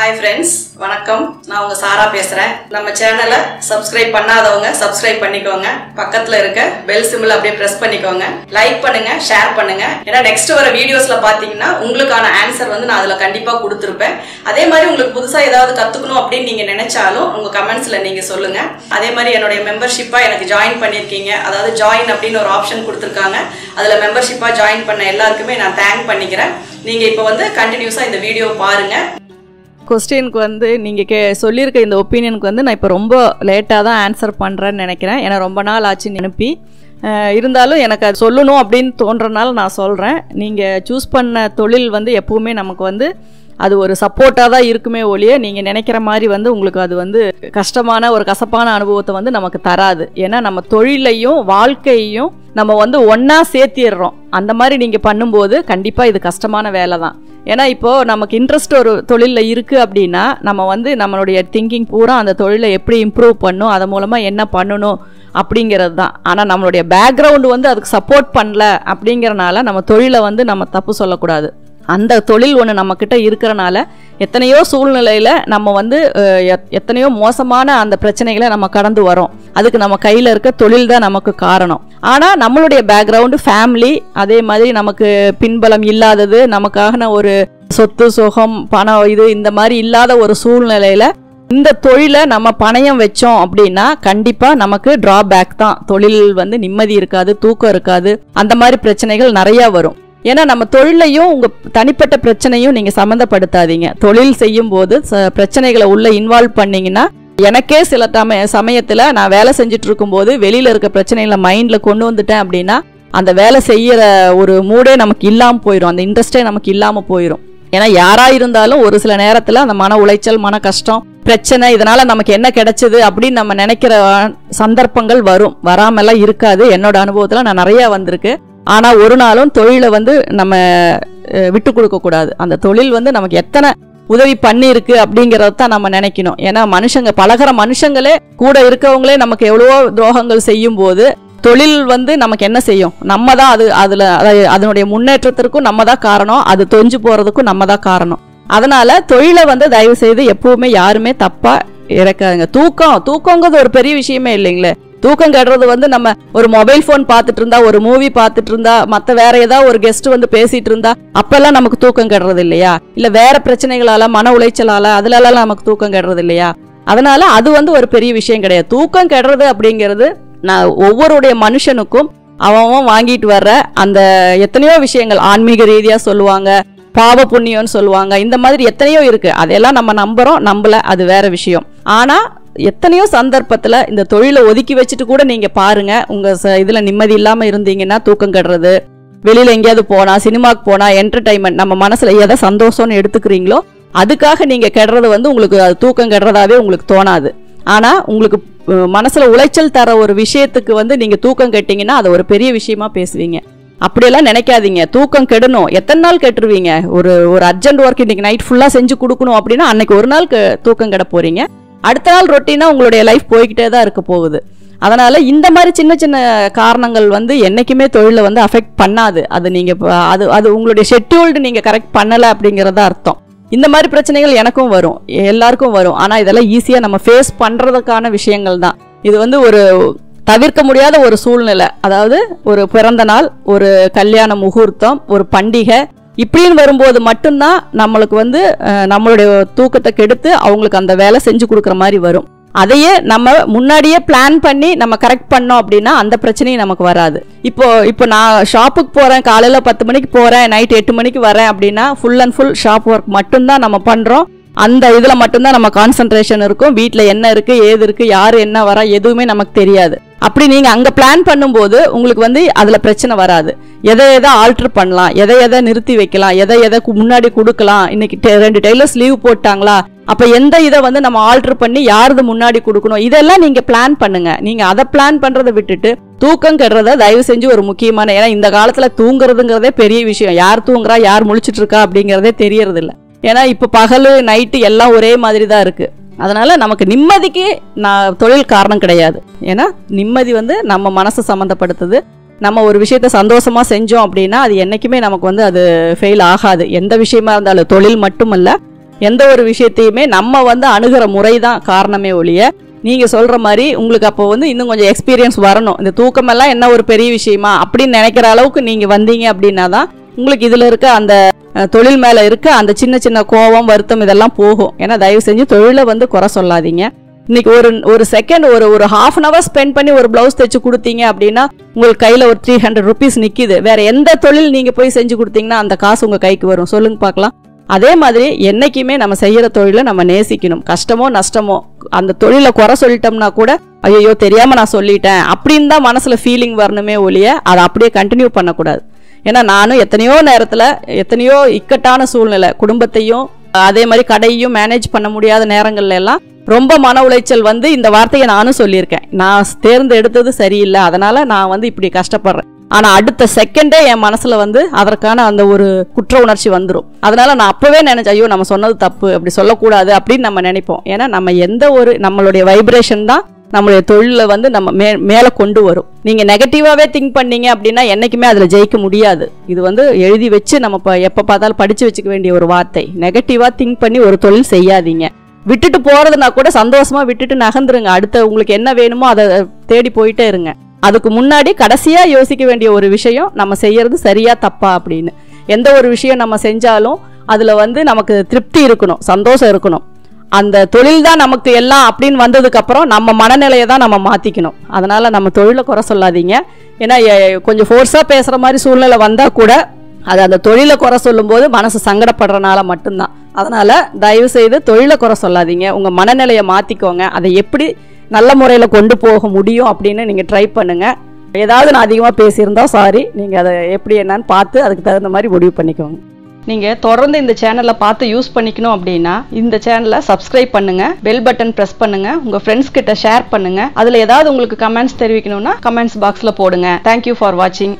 hi friends வணக்கம் நான் உங்க சாரா பேசுறேன் நம்ம சேனலை சப்ஸ்கிரைப் பண்ணாதவங்க சப்ஸ்கிரைப் பண்ணிக்கோங்க பக்கத்துல இருக்க பெல் சிம்பிள் அப்படியே பிரஸ் பண்ணிக்கோங்க லைக் பண்ணுங்க ஷேர் பண்ணுங்க ஏன்னா நெக்ஸ்ட் வர வீடியோஸ்ல பாத்தீங்கன்னா உங்களுக்கான ஆன்சர் வந்து நான் அதுல கண்டிப்பா கொடுத்துருப்பேன் அதே மாதிரி உங்களுக்கு புதுசா ஏதாவது கத்துக்கணும் அப்படின்னு நீங்க நினைச்சாலும் உங்க கமெண்ட்ஸ்ல நீங்க சொல்லுங்க அதே மாதிரி என்னுடைய மெம்பர்ஷிப்பா எனக்கு ஜாயின் பண்ணிருக்கீங்க அதாவது ஜாயின் அப்படின்னு ஒரு ஆப்ஷன் கொடுத்துருக்காங்க அதுல மெம்பர்ஷிப்பா ஜாயின் பண்ண எல்லாருக்குமே நான் தேங்க் பண்ணிக்கிறேன் நீங்க இப்போ வந்து கண்டினியூஸா இந்த வீடியோ பாருங்க கொஸ்டினுக்கு வந்து நீங்கள் கே சொல்லியிருக்க இந்த ஒப்பீனியனுக்கு வந்து நான் இப்போ ரொம்ப லேட்டாக தான் ஆன்சர் பண்ணுறேன்னு நினைக்கிறேன் ஏன்னா ரொம்ப நாள் ஆச்சுன்னு அனுப்பி அஹ், இருந்தாலும் எனக்கு அது சொல்லணும் அப்படின்னு தோன்றனால நான் சொல்கிறேன் நீங்கள் சூஸ் பண்ண தொழில் வந்து எப்பவுமே நமக்கு வந்து அது ஒரு சப்போர்ட்டாக தான் இருக்குமே ஒழிய நீங்கள் நினைக்கிற மாதிரி வந்து உங்களுக்கு அது வந்து கஷ்டமான ஒரு கசப்பான அனுபவத்தை வந்து நமக்கு தராது ஏன்னா நம்ம தொழிலையும் வாழ்க்கையையும் நம்ம வந்து ஒன்றா சேர்த்திடுறோம் அந்த மாதிரி நீங்கள் பண்ணும்போது கண்டிப்பாக இது கஷ்டமான வேலை தான் ஏன்னா இப்போது நமக்கு இன்ட்ரெஸ்ட் ஒரு தொழிலில் இருக்குது அப்படின்னா நம்ம வந்து நம்மளுடைய திங்கிங் பூரா அந்த தொழிலை எப்படி இம்ப்ரூவ் பண்ணும் அது மூலமாக என்ன பண்ணணும் அப்படிங்கிறது தான் ஆனால் நம்மளுடைய பேக்ரவுண்டு வந்து அதுக்கு சப்போர்ட் பண்ணல அப்படிங்கிறனால நம்ம தொழிலை வந்து நம்ம தப்பு சொல்லக்கூடாது அந்த தொழில் ஒன்று நம்மக்கிட்ட இருக்கிறனால எத்தனையோ சூழ்நிலையில் நம்ம வந்து அஹ், எத்- எத்தனையோ மோசமான அந்த பிரச்சனைகளை நம்ம கடந்து வரோம் அதுக்கு நம்ம கையில் இருக்க தொழில் தான் நமக்கு காரணம் ஆனால் நம்மளுடைய பேக்ரவுண்டு ஃபேமிலி அதே மாதிரி நமக்கு பின்பலம் இல்லாதது நமக்கான ஒரு சொத்து சுகம் பணம் இது இந்த மாதிரி இல்லாத ஒரு சூழ்நிலையில் இந்த தொழிலை நம்ம பணயம் வச்சோம் அப்படின்னா கண்டிப்பாக நமக்கு டிராபேக் தான் தொழில் வந்து நிம்மதி இருக்காது தூக்கம் இருக்காது அந்த மாதிரி பிரச்சனைகள் நிறையா வரும் ஏன்னா நம்ம தொழிலையும் உங்கள் தனிப்பட்ட பிரச்சனையும் நீங்கள் சம்மந்தப்படுத்தாதீங்க தொழில் செய்யும் போது ச- பிரச்சனைகளை உள்ள இன்வால்வ் பண்ணீங்கன்னா எனக்கே சில தம சமயத்தில் நான் வேலை செஞ்சுட்டு இருக்கும்போது வெளியில் இருக்க பிரச்சனைகளை மைண்டில் கொண்டு வந்துட்டேன் அப்படின்னா அந்த வேலை செய்யற ஒரு மூடே நமக்கு இல்லாமல் போயிடும் அந்த இன்ட்ரெஸ்டே நமக்கு இல்லாமல் போயிடும் ஏன்னா யாரா இருந்தாலும் ஒரு சில நேரத்தில் அந்த மன உளைச்சல் மன கஷ்டம் பிரச்சனை இதனால நமக்கு என்ன கிடைச்சது அப்படின்னு நம்ம நினைக்கிற சந்தர்ப்பங்கள் வரும் வராமலாம் இருக்காது என்னோட அனுபவத்தில் நான் நிறைய வந்திருக்கு ஆனால் ஒரு நாளும் தொழிலை வந்து நம்ம அஹ், விட்டு கொடுக்க கூடாது அந்த தொழில் வந்து நமக்கு எத்தனை உதவி பண்ணியிருக்கு அப்படிங்கறத தான் நம்ம நினைக்கணும் ஏன்னா மனுஷங்க பழகுற மனுஷங்களே கூட இருக்கவங்களே நமக்கு எவ்வளவோ துரோகங்கள் செய்யும் போது தொழில் வந்து நமக்கு என்ன செய்யும் நம்ம தான் அது அதில் அதனுடைய முன்னேற்றத்திற்கும் நம்ம தான் காரணம் அது தொஞ்சு போகிறதுக்கும் நம்ம தான் காரணம் அதனால தொழிலை வந்து தயவு செய்து எப்பவுமே யாருமே தப்பா இறக்காதுங்க தூக்கம் தூக்கங்கிறது ஒரு பெரிய விஷயமே இல்லைங்களே தூக்கம் கெடுறது வந்து நம்ம ஒரு மொபைல் ஃபோன் பார்த்துட்டு இருந்தா ஒரு மூவி பார்த்துட்டு இருந்தா மற்ற வேற ஏதாவது ஒரு கெஸ்ட் வந்து பேசிட்டு இருந்தா அப்பெல்லாம் நமக்கு தூக்கம் கெடுறது இல்லையா இல்ல வேற பிரச்சனைகளால மன உளைச்சலால அதுலலாம் நமக்கு தூக்கம் கெடுறது இல்லையா அதனால அது வந்து ஒரு பெரிய விஷயம் கிடையாது தூக்கம் கெடுறது அப்படிங்கிறது நான் ஒவ்வொருடைய மனுஷனுக்கும் அவன் அவன் வாங்கிட்டு வர்ற அந்த எத்தனையோ விஷயங்கள் ஆன்மீக ரீதியா சொல்லுவாங்க பாவ புண்ணியம்னு சொல்லுவாங்க இந்த மாதிரி எத்தனையோ இருக்கு அதெல்லாம் நம்ம நம்புறோம் நம்பல அது வேற விஷயம் ஆனா எத்தனையோ சந்தர்ப்பத்துல இந்த தொழிலை ஒதுக்கி வச்சுட்டு கூட நீங்க பாருங்க உங்க ச- இதுல நிம்மதி இல்லாம இருந்தீங்கன்னா தூக்கம் கெடுறது வெளியில எங்கேயாவது போனா சினிமாக்கு போனா என்டர்டைன்மெண்ட் நம்ம மனசுல எதை சந்தோஷம்னு எடுத்துக்கிறீங்களோ அதுக்காக நீங்க கெடுறது வந்து உங்களுக்கு அது தூக்கம் கெடுறதாவே உங்களுக்கு தோணாது ஆனா உங்களுக்கு அஹ், மனசுல உளைச்சல் தர ஒரு விஷயத்துக்கு வந்து நீங்க தூக்கம் கெட்டீங்கன்னா அது ஒரு பெரிய விஷயமா பேசுவீங்க அப்படியெல்லாம் நினைக்காதீங்க தூக்கம் கெடணும் எத்தனை நாள் கெட்டுருவீங்க ஒரு ஒரு அர்ஜென்ட் ஒர்க் இன்னைக்கு நைட் ஃபுல்லா செஞ்சு கொடுக்கணும் அப்படின்னா அன்னைக்கு ஒரு நாள் கெ- தூக்கம் கெட போறீங்க அடுத்த நாள் ரொட்டீனா உங்களுடைய லைஃப் போய்கிட்டே தான் இருக்க போகுது அதனால இந்த மாதிரி சின்ன சின்ன காரணங்கள் வந்து என்னைக்குமே தொழிலை வந்து அஃபெக்ட் பண்ணாது அது நீங்க ப- அது அது உங்களுடைய ஷெட்யூல்டு நீங்க கரெக்ட் பண்ணல அப்படிங்கறத அர்த்தம் இந்த மாதிரி பிரச்சனைகள் எனக்கும் வரும் எல்லாருக்கும் வரும் ஆனா இதெல்லாம் ஈஸியா நம்ம ஃபேஸ் பண்றதுக்கான விஷயங்கள் தான் இது வந்து ஒரு தவிர்க்க முடியாத ஒரு சூழ்நிலை அதாவது ஒரு பிறந்த நாள் ஒரு கல்யாண முகூர்த்தம் ஒரு பண்டிகை இப்படின்னு வரும்போது மட்டும்தான் நம்மளுக்கு வந்து அஹ், நம்மளுடைய தூக்கத்தை கெடுத்து அவங்களுக்கு அந்த வேலை செஞ்சு கொடுக்குற மாதிரி வரும் அதையே நம்ம முன்னாடியே பிளான் பண்ணி நம்ம கரெக்ட் பண்ணோம் அப்படின்னா அந்த பிரச்சனையும் நமக்கு வராது இப்போ இப்போ நான் ஷாப்புக்கு போறேன் காலையில பத்து மணிக்கு போறேன் நைட் எட்டு மணிக்கு வரேன் அப்படின்னா full and full shop work மட்டும்தான் நம்ம பண்றோம் அந்த இதுல மட்டும்தான் நம்ம கான்சென்ட்ரேஷன் இருக்கும் வீட்ல என்ன இருக்கு ஏது இருக்கு யாரு என்ன வரா எதுவுமே நமக்கு தெரியாது அப்படி நீங்க அங்க பிளான் பண்ணும்போது உங்களுக்கு வந்து அதுல பிரச்சனை வராது எதை எதை ஆல்டர் பண்ணலாம் எதை எதை நிறுத்தி வைக்கலாம் எதை எதை கு- முன்னாடி கொடுக்கலாம் இன்னைக்கு டெ- ரெண்டு டெய்லர்ஸ் லீவ் போட்டாங்களா அப்ப எந்த இதை வந்து நம்ம ஆல்டர் பண்ணி யாரது முன்னாடி கொடுக்கணும் இதெல்லாம் நீங்க பிளான் பண்ணுங்க நீங்க அதை பிளான் பண்றதை விட்டுட்டு தூக்கம் கெடுறத தயவு செஞ்சு ஒரு முக்கியமான ஏன்னா இந்த காலத்துல தூங்குறதுங்கிறதே பெரிய விஷயம் யார் தூங்குறா யார் முழிச்சிட்டு இருக்கா அப்படிங்கறதே தெரியறது இல்ல ஏன்னா இப்ப பகலு நைட்டு எல்லாம் ஒரே மாதிரி தான் இருக்கு அதனால நமக்கு நிம்மதிக்கு நான் தொழில் காரணம் கிடையாது ஏன்னா நிம்மதி வந்து நம்ம மனசை சம்மந்தப்படுத்துது நம்ம ஒரு விஷயத்த சந்தோஷமா செஞ்சோம் அப்படின்னா அது என்னைக்குமே நமக்கு வந்து அது ஃபெயில் ஆகாது எந்த விஷயமா இருந்தாலும் தொழில் மட்டுமல்ல எந்த ஒரு விஷயத்தையுமே நம்ம வந்து அணுகிற முறை தான் காரணமே ஒழிய நீங்க சொல்ற மாதிரி உங்களுக்கு அப்போ வந்து இன்னும் கொஞ்சம் எக்ஸ்பீரியன்ஸ் வரணும் இந்த தூக்கமெல்லாம் என்ன ஒரு பெரிய விஷயமா அப்படின்னு நினைக்கிற அளவுக்கு நீங்க வந்தீங்க அப்படின்னா தான் உங்களுக்கு இதுல இருக்க அந்த அஹ், தொழில் மேல இருக்க அந்த சின்ன சின்ன கோபம் வருத்தம் இதெல்லாம் போகும் ஏன்னா தயவு செஞ்சு தொழிலை வந்து குறை சொல்லாதீங்க இன்னைக்கு ஒரு ஒரு செகண்ட் ஒரு ஒரு ஹாஃப் அன் ஹவர் ஸ்பெண்ட் பண்ணி ஒரு பிளவுஸ் தைச்சு கொடுத்தீங்க அப்படின்னா உங்களுக்கு கையில ஒரு த்ரீ ஹண்ட்ரட் ருபீஸ் நிக்குது வேற எந்த தொழில் நீங்க போய் செஞ்சு கொடுத்தீங்கன்னா அந்த காசு உங்க கைக்கு வரும் சொல்லுங்க பார்க்கலாம் அதே மாதிரி என்னைக்குமே நம்ம செய்யற தொழிலை நம்ம நேசிக்கணும் கஷ்டமோ நஷ்டமோ அந்த தொழிலை குறை சொல்லிட்டோம்னா கூட ஐயோ தெரியாம நான் சொல்லிட்டேன் அப்படின்னு தான் மனசுல ஃபீலிங் வரணுமே ஒழிய அதை அப்படியே கண்டினியூ பண்ணக்கூடாது ஏன்னா நானும் எத்தனையோ நேரத்துல எத்தனையோ இக்கட்டான சூழ்நிலை குடும்பத்தையும் அதே மாதிரி கடையும் மேனேஜ் பண்ண முடியாத நேரங்கள்ல எல்லாம் ரொம்ப மன உளைச்சல் வந்து இந்த வார்த்தையை நானும் சொல்லியிருக்கேன் நான் தேர்ந்தெடுத்தது சரியில்லை அதனால நான் வந்து இப்படி கஷ்டப்படுறேன் ஆனா அடுத்த செகண்டே என் மனசுல வந்து அதற்கான அந்த ஒரு குற்ற உணர்ச்சி வந்துடும் அதனால நான் அப்பவே நினைச்சேன் ஐயோ நம்ம சொன்னது தப்பு அப்படி சொல்லக்கூடாது அப்படின்னு நம்ம நினைப்போம் ஏன்னா நம்ம எந்த ஒரு நம்மளுடைய வைப்ரேஷன் தான் நம்மளுடைய தொழிலை வந்து நம்ம மே மேலே கொண்டு வரும் நீங்கள் நெகட்டிவாகவே திங்க் பண்ணீங்க அப்படின்னா என்றைக்குமே அதில் ஜெயிக்க முடியாது இது வந்து எழுதி வச்சு நம்ம இப்போ எப்போ பார்த்தாலும் படித்து வச்சுக்க வேண்டிய ஒரு வார்த்தை நெகட்டிவாக திங்க் பண்ணி ஒரு தொழில் செய்யாதீங்க விட்டுட்டு போகிறதுனா கூட சந்தோஷமாக விட்டுட்டு நகர்ந்துருங்க அடுத்த உங்களுக்கு என்ன வேணுமோ அதை தேடி போயிட்டே இருங்க அதுக்கு முன்னாடி கடைசியாக யோசிக்க வேண்டிய ஒரு விஷயம் நம்ம செய்யறது சரியா தப்பா அப்படின்னு எந்த ஒரு விஷயம் நம்ம செஞ்சாலும் அதில் வந்து நமக்கு திருப்தி இருக்கணும் சந்தோஷம் இருக்கணும் அந்த தொழில் தான் நமக்கு எல்லாம் அப்படின்னு வந்ததுக்கு அப்புறம் நம்ம மனநிலையை தான் நம்ம மாத்திக்கணும் அதனால நம்ம தொழிலை குறை சொல்லாதீங்க ஏன்னா எ- கொஞ்சம் ஃபோர்ஸாக பேசுற மாதிரி சூழ்நிலை வந்தா கூட அது அந்த தொழிலை குறை சொல்லும்போது மனசு சங்கடப்படுறனால மட்டும்தான் அதனால தயவு செய்து தொழிலை குறை சொல்லாதீங்க உங்க மனநிலையை மாத்திக்கோங்க அதை எப்படி நல்ல முறையில் கொண்டு போக முடியும் அப்படின்னு நீங்க ட்ரை பண்ணுங்க ஏதாவது நான் அதிகமாக பேசியிருந்தா சாரி நீங்கள் அதை எப்படி என்னன்னு பார்த்து அதுக்கு தகுந்த மாதிரி முடிவு பண்ணிக்கோங்க நீங்கள் தொடர்ந்து இந்த சேனலை பார்த்து யூஸ் பண்ணிக்கணும் அப்படின்னா இந்த சேனலை சப்ஸ்கிரைப் பண்ணுங்க பெல் பட்டன் ப்ரெஸ் பண்ணுங்க உங்க ஃப்ரெண்ட்ஸ் கிட்ட ஷேர் பண்ணுங்க அதில் ஏதாவது உங்களுக்கு கமெண்ட்ஸ் தெரிவிக்கணும்னா கமெண்ட்ஸ் பாக்ஸில் போடுங்க தேங்க்யூ ஃபார் வாட்சிங்